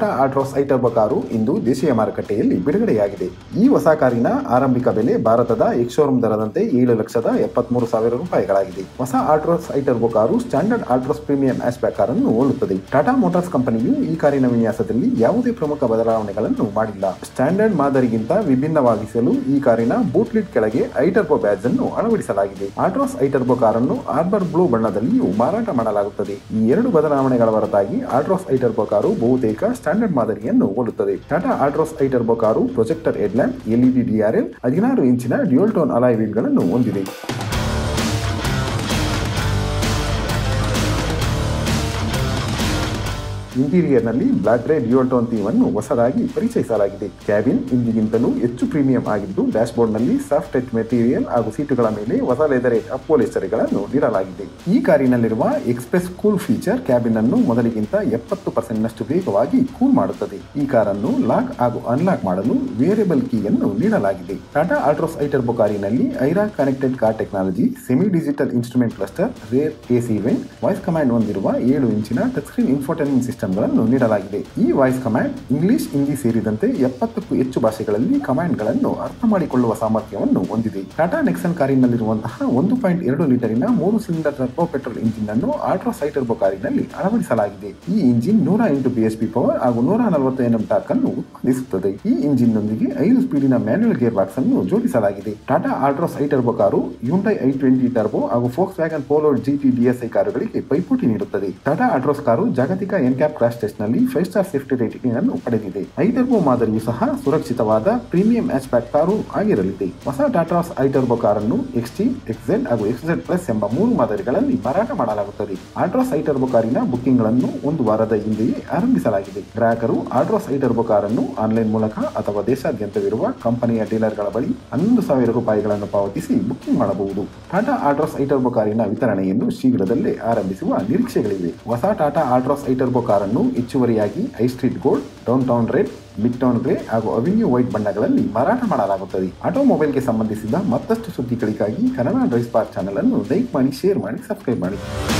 Tata Altroz i turbo car ಇಂದು ದೇಶೀಯ ಮಾರುಕಟ್ಟೆಯಲ್ಲಿ ಬಿಡುಗಡೆಯಾಗಿದೆ ಈ ಹೊಸ ಕಾರಿನ ಆರಂಭಿಕ ಬೆಲೆ ಭಾರತದ ಎಕ್ಸ್ ಶೋರೂಮ್ ದರದಂತೆ ಏಳು ಲಕ್ಷದ ಎಪ್ಪತ್ಮೂರು ಸಾವಿರ ರೂಪಾಯಿಗಳಾಗಿದೆ ಹೊಸ Altroz i turbo car standard Altroz premium hatchback ಕಾರನ್ನು ಹೋಲುತ್ತದೆ ಟಾಟಾ ಮೋಟಾರ್ಸ್ ಕಂಪನಿಯು ಈ ಕಾರಿನ ವಿನ್ಯಾಸದಲ್ಲಿ ಯಾವುದೇ ಪ್ರಮುಖ ಬದಲಾವಣೆಗಳನ್ನು ಮಾಡಿಲ್ಲ ಸ್ಟ್ಯಾಂಡರ್ಡ್ ಮಾದರಿಗಿಂತ ವಿಭಿನ್ನವಾಗಿಸಲು ಈ ಕಾರಿನ ಬೂಟ್ಲಿಟ್ ಕೆಳಗೆ ಐ ಟರ್ಬೋ ಬ್ಯಾಜ್ ಅನ್ನು ಅಳವಡಿಸಲಾಗಿದೆ ಆಲ್ಟ್ರಾಸ್ ಐ ಟರ್ಬೋ ಕಾರನ್ನು ಆರ್ಬರ್ ಬ್ಲೂ ಬಣ್ಣದಲ್ಲಿಯೂ ಮಾರಾಟ ಮಾಡಲಾಗುತ್ತದೆ ಈ ಎರಡು ಬದಲಾವಣೆಗಳ ಹೊರತಾಗಿ ಆಲ್ಟ್ರಾಸ್ ಐ ಟರ್ಬೋ ಕಾರು ಬಹುತೇಕ ಸ್ಟ್ಯಾಂಡರ್ಡ್ ಮಾದರಿಯನ್ನು ಹೋಲುತ್ತದೆ Tata Altroz i turbo car projector headlamp LED DRL ಹದಿನಾರು ಇಂಚಿನ ಡ್ಯೂಯಲ್ ಟೋನ್ ಅಲಾಯ್ ವೀಲ್ಗಳನ್ನು ಹೊಂದಿದೆ ಇಂಟೀರಿಯರ್ನಲ್ಲಿ black grey dual tone theme ಅನ್ನು ಹೊಸದಾಗಿ ಪರಿಚಯಿಸಲಾಗಿದೆ ಕ್ಯಾಬಿನ್ ಇಂಜಿಗಿಂತಲೂ ಹೆಚ್ಚು ಪ್ರೀಮಿಯಂ ಆಗಿದ್ದು ಡ್ಯಾಶ್ಬೋರ್ಡ್ನಲ್ಲಿ ಸಾಫ್ಟ್ ಟಚ್ ಮೆಟೀರಿಯಲ್ ಹಾಗೂ ಸೀಟುಗಳ ಮೇಲೆ ಹೊಸ ಲೆದರೇಟ್ ಅಪ್ಪೋಲಿಸ್ಟರಿಗಳನ್ನು ನೀಡಲಾಗಿದೆ ಈ ಕಾರಿನಲ್ಲಿರುವ ಎಕ್ಸ್ಪ್ರೆಸ್ ಕೂಲ್ ಫೀಚರ್ ಕ್ಯಾಬಿನ್ ಅನ್ನು ಮೊದಲಿಗಿಂತ ಎಪ್ಪತ್ತು ಪರ್ಸೆಂಟ್ನಷ್ಟು ವೇಗವಾಗಿ ಕೂಲ್ ಮಾಡುತ್ತದೆ ಈ ಕಾರನ್ನು ಲಾಕ್ ಹಾಗೂ ಅನ್ಲಾಕ್ ಮಾಡಲು ವೇರಿಯಬಲ್ ಕೀಯನ್ನು ನೀಡಲಾಗಿದೆ ಟಾಟಾ ಆಲ್ಟ್ರೋಸ್ ಐ ಟರ್ಬೋ ಕಾರಿನಲ್ಲಿ iRA connected car technology semi digital instrument cluster rear AC vent voice command ಹೊಂದಿರುವ ಏಳು ಇಂಚಿನ ಟಚ್ ಸ್ಕ್ರೀನ್ ಇನ್ಫೋಟೈನ್ಮೆಂಟ್ ಸಿಸ್ಟಮ್ಗಳನ್ನು ನೀಡಲಾಗಿದೆ ಈ ವಾಯ್ಸ್ ಕಮಾಂಡ್ ಇಂಗ್ಲಿಷ್ ಹಿಂದಿ ಸೇರಿದಂತೆ ಎಪ್ಪತ್ತಕ್ಕೂ ಹೆಚ್ಚು ಭಾಷೆಗಳಲ್ಲಿ ಕಮಾಂಡ್ಗಳನ್ನು ಅರ್ಥ ಮಾಡಿಕೊಳ್ಳುವ ಸಾಮರ್ಥ್ಯವನ್ನು ಹೊಂದಿದೆ ಟಾಟಾ ನೆಕ್ಸನ್ ಕಾರಿನಲ್ಲಿರುವಂತಹ ಒಂದು ಪಾಯಿಂಟ್ ಎರಡು ಲೀಟರಿನ ಮೂರು ಸಿಲಿಂಡರ್ ಟರ್ಬೋ ಪೆಟ್ರೋಲ್ ಇಂಜಿನ್ ಅನ್ನು ಆಲ್ಟ್ರಾ ಸೈಟರ್ಬೋ ಕಾರಿನಲ್ಲಿ ಅಳವಡಿಸಲಾಗಿದೆ ಈ ಇಂಜಿನ್ ನೂರ ಎಂಟು ಬಿಎಸ್ಪಿ ಪವರ್ ಹಾಗೂ ನೂರ ನಲವತ್ತು ಎನ್ಎಂ ಟಾರ್ಕ್ ಅನ್ನು ಉತ್ಪಾದಿಸುತ್ತದೆ ಈ ಇಂಜಿನ್ ನೊಂದಿಗೆ ಐದು ಸ್ಪೀಡಿನ ಮ್ಯಾನ್ಯುಯಲ್ ಗೇರ್ ಬಾಕ್ಸ್ ಅನ್ನು ಜೋಡಿಸಲಾಗಿದೆ Tata Altroz i turbo car Hyundai i twenty turbo ಹಾಗೂ Volkswagen Polo GT DSI ಕಾರುಗಳಿಗೆ ಪೈಪೋಟಿ ನೀಡುತ್ತದೆ ಟಾಟಾ ಆಲ್ಟ್ರಾಸ್ ಕಾರು ಜಾಗತಿಕ ಎನ್ಕ್ಯಾಪ್ ಕ್ರಾಶ್ ಟೆಸ್ಟ್ ನಲ್ಲಿ ಫೈವ್ ಸ್ಟಾರ್ ಸೇಫ್ಟಿ ರೇಟಿಂಗ್ ಅನ್ನು ಪಡೆದಿದೆ ಐ ಟರ್ಬೋ ಮಾದರಿಯು ಸಹ ಸುರಕ್ಷಿತವಾದ ಪ್ರೀಮಿಯಂ ಆಸ್ಪ್ಯಾಕ್ ಕಾರು ಆಗಿರಲಿದೆ ಹೊಸ ಟಾಟಾಸ್ ಐ ಟರ್ಬೋ ಕಾರನ್ನು ಎಕ್ಸ್ಟಿ ಎಕ್ಸೆಡ್ ಹಾಗೂ ಎಕ್ಸೆಡ್ ಪ್ಲಸ್ ಎಂಬ ಮೂರು ಮಾದರಿಗಳಲ್ಲಿ ಮಾರಾಟ ಮಾಡಲಾಗುತ್ತದೆ ಆಲ್ಟ್ರಾಸ್ ಐ ಟರ್ಬೋ ಕಾರಿನ ಬುಕಿಂಗ್ ಗಳನ್ನು ಒಂದು ವಾರದ ಹಿಂದೆಯೇ ಆರಂಭಿಸಲಾಗಿದೆ ಗ್ರಾಹಕರು ಆಲ್ಟ್ರಾಸ್ ಐ ಟರ್ಬೋ ಕಾರನ್ನು ಆನ್ಲೈನ್ ಮೂಲಕ ಅಥವಾ ದೇಶಾದ್ಯಂತವಿರುವ ಕಂಪನಿಯ ಡೀಲರ್ಗಳ ಬಳಿ ಹನ್ನೊಂದು ಸಾವಿರ ರೂಪಾಯಿಗಳನ್ನು ಪಾವತಿಸಿ ಬುಕಿಂಗ್ ಮಾಡಬಹುದು ಟಾಟಾ ಆಲ್ಟ್ರಾಸ್ ಐ ಟರ್ಬೋ ಕಾರಿನ ವಿತರಣೆಯನ್ನು ಶೀಘ್ರದಲ್ಲೇ ಆರಂಭಿಸುವ ನಿರೀಕ್ಷೆಗಳಿವೆ ಹೊಸ ಟಾಟಾ ಆಲ್ಟ್ರಾಸ್ ಐ ಟರ್ಬೋ ಕಾರನ್ನು ಹೆಚ್ಚುವರಿಯಾಗಿ high street gold downtown red midtown grey ಹಾಗೂ ಅವೆನ್ಯೂ ವೈಟ್ ಬಣ್ಣಗಳಲ್ಲಿ ಮಾರಾಟ ಮಾಡಲಾಗುತ್ತದೆ ಆಟೋಮೊಬೈಲ್ಗೆ ಸಂಬಂಧಿಸಿದ ಮತ್ತಷ್ಟು ಸುದ್ದಿಗಳಿಗಾಗಿ ಕನ್ನಡ ಡ್ರೈವ್ ಸ್ಪಾರ್ಕ್ ಚಾನಲ್ ಅನ್ನು ಲೈಕ್ ಮಾಡಿ ಶೇರ್ ಮಾಡಿ ಸಬ್ಸ್ಕ್ರೈಬ್ ಮಾಡಿ